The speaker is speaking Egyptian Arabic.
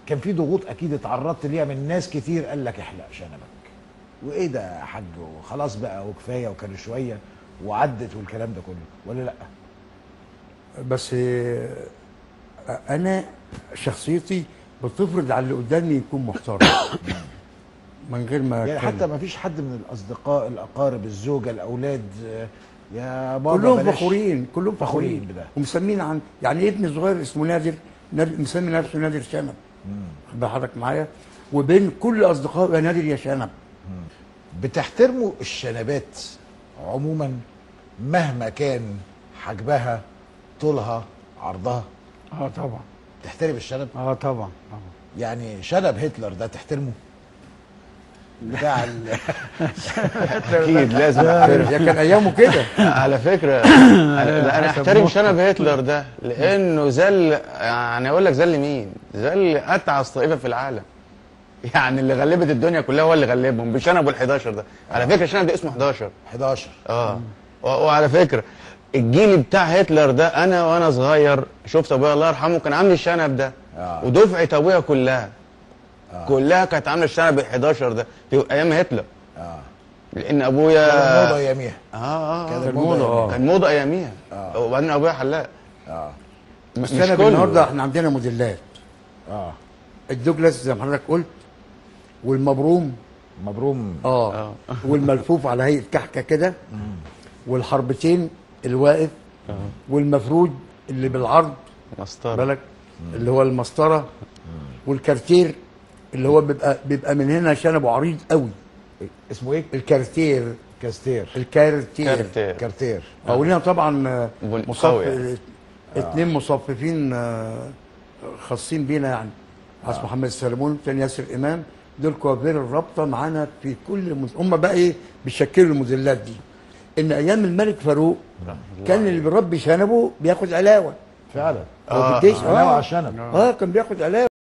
كان في ضغوط اكيد اتعرضت ليها من ناس كتير قال لك احلق شنبك وايه ده يا حاج وخلاص بقى وكفايه وكان شويه وعدت والكلام ده كله ولا لا بس آه، انا شخصيتي بتفرض على اللي قدامي يكون محترم من غير ما يعني أتكلم. حتى ما فيش حد من الاصدقاء الاقارب الزوجه الاولاد آه، يا بابا كلهم بلاش. فخورين كلهم فخورين فخورين بده. ومسمين عن يعني ابني الصغير اسمه نادر نادر- مسمي نفسه نادر شنب خد بال حضرتك معايا وبين كل اصدقائي يا نادر يا شنب بتحترموا الشنبات عموما مهما كان حجمها طولها عرضها اه طبعا تحترم الشنب اه طبعا طبعا يعني شنب هتلر ده تحترمه بتاع ال... اكيد لازم احترم يا كان ايامه كده على فكره أنا- لا انا حسب احترم مخك. شنب هتلر ده لانه ذل يعني اقول لك ذل مين؟ ذل اتعس طائفه في العالم يعني اللي غلبت الدنيا كلها هو اللي غلبهم بشنبه ال 11 ده على فكره الشنب ده اسمه 11 11 اه و- وعلى فكره الجيل بتاع هتلر ده انا وانا صغير شفت ابويا الله يرحمه كان عامل الشنب ده آه. ودفعه ابويا كلها كلها كانت عامله الشنب ال 11 ده في ايام هتلر اه لان ابويا كان الموضه اياميها اه اه كان كان الموضه موضة، أياميها. كان موضه اياميها آه. وبعدين ابويا حلاق اه مش الشنب كله. النهارده احنا عندنا موديلات اه الدوجلاس زي ما حضرتك قلت والمبروم مبروم اه, آه. والملفوف على هيئه كحكه كده والحربتين الواقف والمفروج اللي بالعرض مسطره بالك اللي هو المسطره والكارتير اللي هو بيبقى بيبقى من هنا شنبه عريض قوي اسمه ايه الكارتير كاستير الكارتير كارتير كارتير او لنا طبعا آه، بن- مصف قوي يعني. اتنين مصففين آه، خاصين بينا يعني عاصم محمد السلمون تاني ياسر امام دول كوافير الرابطه معانا في كل مز... هم بقى ايه بيشكلوا الموديلات دي ان ايام الملك فاروق كان اللي بيربي شنبه بياخد علاوه فعلا هو في الجيش علاوة على الشنب. اه كان بياخد علاوه